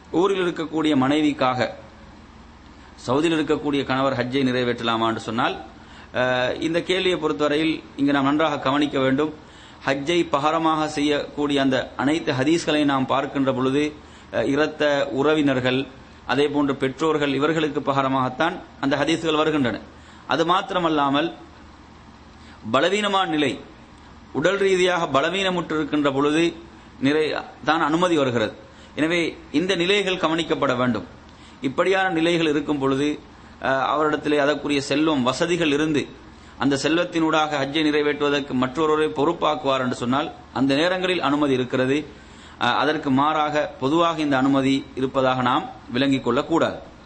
ஊரில் இருக்கக்கூடிய மனைவிக்காக சவுதியில் இருக்கக்கூடிய கணவர் ஹஜ்ஜை நிறைவேற்றலாமா என்று சொன்னால் அஹ், இந்த கேள்வியை பொறுத்தவரையில் இங்கு நாம் நன்றாக கவனிக்க வேண்டும் ஹஜ்ஜை பகரமாக செய்யக்கூடிய அந்த அனைத்து ஹதீஸ்களை நாம் பார்க்கின்ற பொழுது அஹ், இரத்த உறவினர்கள் அதே போன்று பெற்றோர்கள் இவர்களுக்கு பகரமாகத்தான் அந்த ஹதீஸ்கள் வருகின்றன அது மாத்திரமல்லாமல் பலவீனமான நிலை உடல் ரீதியாக பலவீனமுற்று இருக்கின்ற பொழுது நிறை தான் அனுமதி வருகிறது எனவே இந்த நிலைகள் கவனிக்கப்பட வேண்டும் இப்படியான நிலைகள் இருக்கும் பொழுது அஹ், அவரிடத்திலே அதற்குரிய செல்வம் வசதிகள் இருந்து அந்த செல்வத்தினூடாக ஹஜ்ஜை நிறைவேற்றுவதற்கு மற்றொருவரை பொறுப்பாக்குவார் என்று சொன்னால் அந்த நேரங்களில் அனுமதி இருக்கிறது அஹ், அதற்கு மாறாக பொதுவாக இந்த அனுமதி இருப்பதாக நாம் விளங்கிக் கொள்ளக்கூடாது